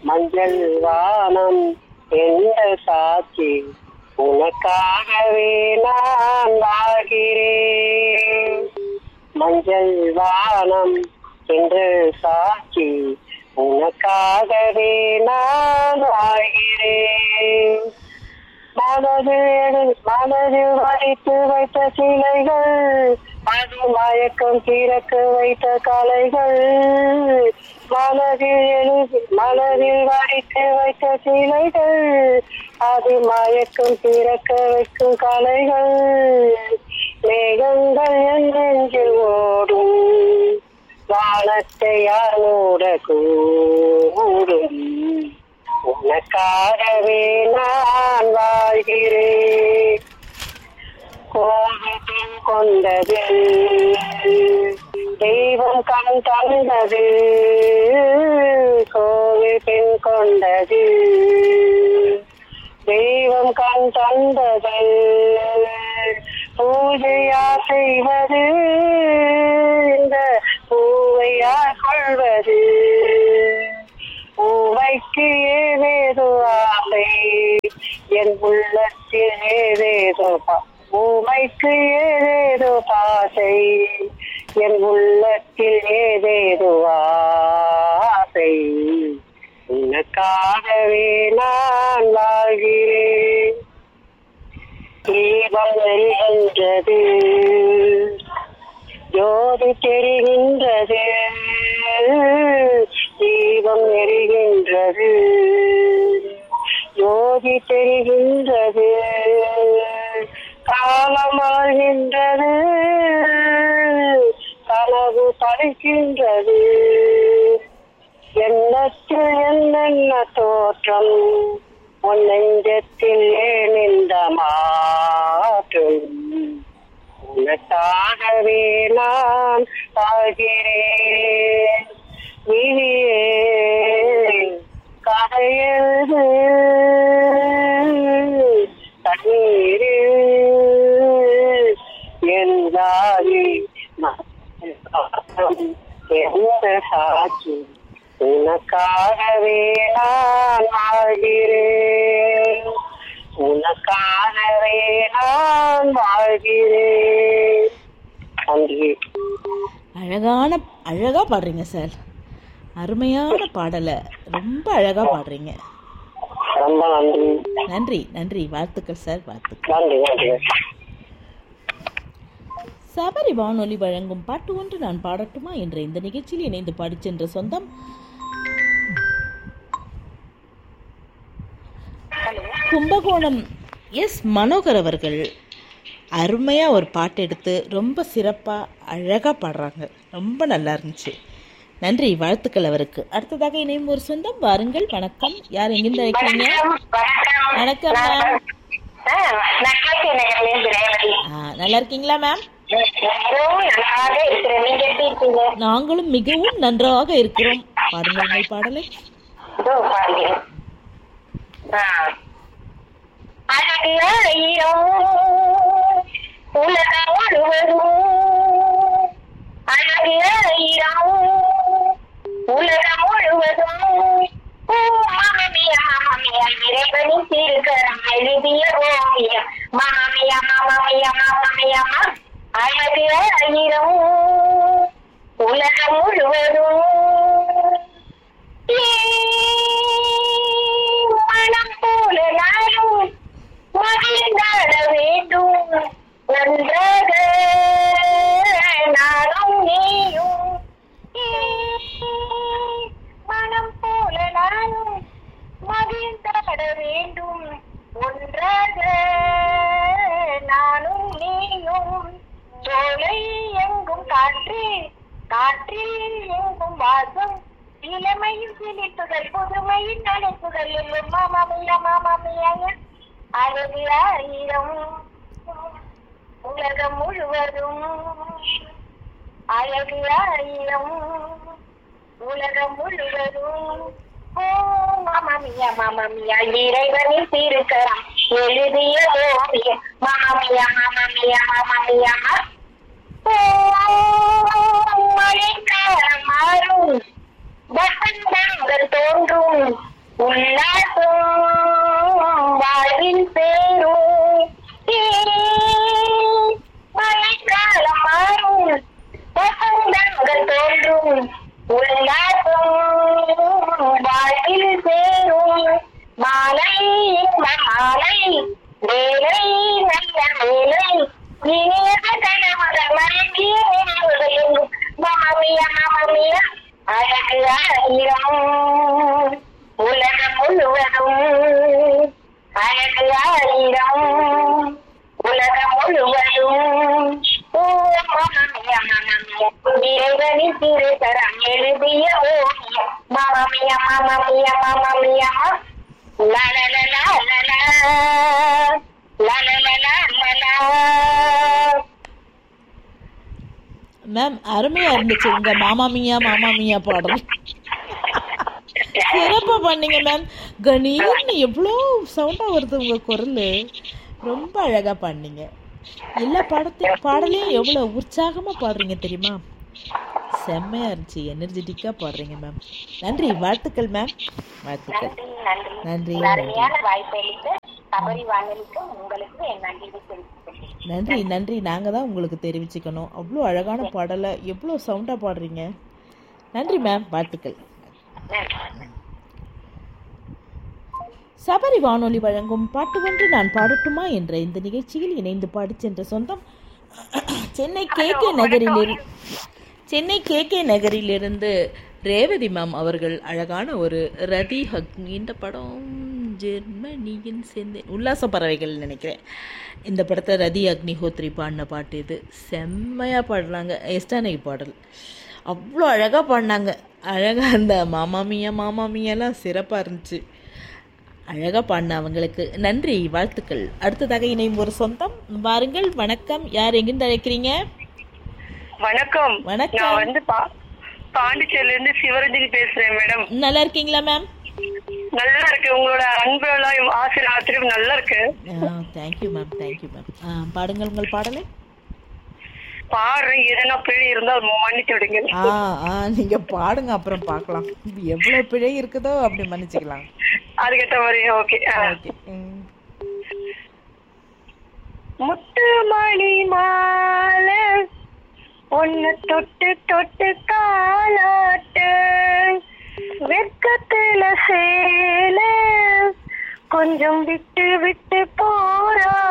மஞ்சள் வானம் எந்த சாட்சி உனக்காகவே நான் வாழ்கிறேன் மஞ்சள் வானம் என்று சாட்சி உனக்காகவே நான் வாழ்கிறேன் மனதில் மனதில் வைத்து வைத்த சிலைகள் அது மயக்கம் திறக்க வைத்த கலைகள் மனதில் எழுதி மனதில் வடித்து வைத்த சிலைகள் அது மயக்கம் திறக்க வைக்கும் கலைகள் மேகங்கள் என் நெஞ்சில் ஓடும் வானத்தை யார் மூட கூடும் உனக்காகவே நான் வாழ்கிறேன் கோபத்தில் கொண்டது தெய்வம் கண் தந்தது கோவில் பெண் கொண்டது தெய்வம் கண் தந்தது பூஜையா செய்வது இந்த பூவையா கொள்வது பூவைக்கு ஏதேதோ ஆசை என் உள்ளத்தில் ஏதேதோ பா- பூமைக்கு ஏதேதோ பாசை என் உள்ளத்தில் ஏதேதோ ஆசை உனக்காகவே நான் வாழ்கிறேன் தீபம் எரிகின்றது ஜோதி தெரிகின்றது தீபம் எரிகின்றது ஜோதி தெரிகின்றது காலமாகின்றது கனவு பழிக்கின்றது எண்ணத்தில் என்னென்ன தோற்றம் உன் நெஞ்சத்தில் ஏன் இந்த மாற்றம் உனக்காகவே நான் வாழ்கிறேன் விழியே கதையது தண்ணீரில் எந்தாரி எந்த சாட்சி உனக்காகவே நான் வாழ்கிறேன் உனக்காகவே நான் வாழ்கிறேன் நன்றி அழகான அழகா பாடுறீங்க சார் அருமையான பாடலை ரொம்ப அழகா பாடுறீங்க ரொம்ப நன்றி நன்றி நன்றி வாழ்த்துக்கள் சார் வாழ்த்துக்கள் நன்றி நன்றி சபரி வானொலி வழங்கும் பாட்டு ஒன்று நான் பாடட்டுமா என்ற இந்த நிகழ்ச்சியில் இணைந்து பாடிச் சென்ற சொந்தம் கும்பகோணம் எஸ் மனோகர் அவர்கள் அருமையாக ஒரு பாட்டு எடுத்து ரொம்ப சிறப்பாக அழகாக பாடுறாங்க ரொம்ப நல்லா இருந்துச்சு நன்றி வாழ்த்துக்கள் அவருக்கு அடுத்ததாக இணையும் ஒரு சொந்தம் வாருங்கள் வணக்கம் யார் எங்கிருந்து அழைக்கிறீங்க வணக்கம் மேம் நக்காசி நகர்லேருந்து ரேவதி ஆ, நல்லா இருக்கீங்களா மேம் மிகவும் நன்றாக இருக்கிறேன் நீங்க எப்படி இருக்கீங்க நாங்களும் மிகவும் நன்றாக இருக்கிறோம் பாடுங்கள் உங்கள் பாடலை இதோ பாருகிறேன் ஆ. அழகு ஆயிரம் உலகம் முழுவதும் அழகு ஆயிரம் உலகம் முழுவதும் ஓ மாமமியா மாமமியா இறைவனின் திருக்கரம் எழுதிய ஓவியம் மாமமியா மாமமியா மாமமியா மா அழகு ஆயிரம் உலகம் முழுவதும் மனம் போல நானும் மகிழ்ந்தாட வேண்டும் நன்றாக நானும் நீயும் மனம் போல நானும் மகிழ்ந்தாட வேண்டும் ஒன்றாக நானும் நீயும் சோலை எங்கும் காற்று காற்றில் எங்கும் வாசம் இளமையும் சிலிப்புகள் புதுமையின் நினைப்புகள் எல்லும் மாமாமியா மாமாமியாக அழகு ஆயிரம் உலகம் முழுவதும் அழகு ஆயிரம் உலகம் முழுவதும் ஓ மாமாமியா மாமாமியா இறைவனின் திருக்கரம் எழுதிய ஓவியம் மாமாமியா மாமாமியா மாமாமியா மழைக்காலம் மாறும் வசந்தங்கள் தோன்றும் ஆயிரம் உலகம் முழுவதும் அழகு ஆயிரம் உலகம் முழுவதும் ஓ மமமிய மமமிய இறைவனின் திருத்தரம் எழுதிய ஓவியம் மமமிய மமமிய மமமிய லலலலா லலா லலலலா லலா மேம் அருமையா இருந்துச்சு உங்க மாமா மியா மாமா மியா பாடல் சிறப்பா பண்ணீங்க மேம் கணீர்னு எவ்வளோ சவுண்டா வருது உங்க குரல் ரொம்ப அழகா பண்ணீங்க எல்லா பாடத்தையும் பாடலையும் எவ்வளோ உற்சாகமா பாடுறீங்க தெரியுமா செம்மையா இருந்துச்சு எனர்ஜெட்டிக்கா பாடுறீங்க மேம் நன்றி வாழ்த்துக்கள் மேம் வாழ்த்துக்கள் நன்றி நன்றி நன்றி அருமையான வாய்ப்பளித்து சபரி வானொலிக்கு உங்களுக்கு என் நன்றியை தெரிவித்துக் நன்றி நன்றி நாங்கள் தான் உங்களுக்கு தெரிவிச்சுக்கணும் அவ்வளோ அழகான பாடலை எவ்வளோ சவுண்டாக பாடுறீங்க நன்றி மேம் வாழ்த்துக்கள் நன்றி சபரி வானொலி வழங்கும் பாட்டு ஒன்று நான் பாடட்டுமா என்ற இந்த நிகழ்ச்சியில் இணைந்து பாடிச் சென்ற சொந்தம் சென்னை கே கே நகரில் சென்னை கே கே நகரிலிருந்து ரேவதி மேம் அவர்கள் அழகான ஒரு ரதி ஹக் இந்த படம் ஜெர்மனியின் செந்தேன் உல்லாச பறவைகள் நினைக்கிறேன் இந்த படத்தை ரதி அக்னிஹோத்ரி பாடின பாட்டு இது செம்மையாக பாடுறாங்க எஸ்டானை பாடல் அவ்வளோ அழகாக பாடினாங்க அழகாக அந்த மாமாமியா மாமாமியெல்லாம் சிறப்பாக இருந்துச்சு அழகாக பாடின அவங்களுக்கு நன்றி வாழ்த்துக்கள் அடுத்ததாக இணையும் ஒரு சொந்தம் வாருங்கள் வணக்கம் யார் எங்கிருந்து அழைக்கிறீங்க வணக்கம் வணக்கம். நான் வந்து பா பாண்டிச்சேரில இருந்து சிவரஞ்சனி பேசுறேன் மேடம் நல்லா இருக்கீங்களா மேம் நல்லா இருக்கு உங்களோட அன்பு எல்லாம் ஆசிரியர் ஆசிரியர் நல்லா இருக்கு தேங்க்யூ மேம் தேங்க்யூ மேம் பாடுங்கள் உங்கள் பாடலை பாடுறேன் எதனா பிழை இருந்தால் மன்னிச்சு விடுங்க ஆ ஆ நீங்கள் பாடுங்க அப்புறம் பார்க்கலாம் எவ்வளோ பிழை இருக்குதோ அப்படி மன்னிச்சுக்கலாம் அதுக்கேற்ற மாதிரி ஓகே ஓகே ம் முத்து மணி மாலை ஒன்னு தொட்டு தொட்டு காலாட்டு வெட்கத்துல சேல கொஞ்சம் விட்டு விட்டு போறா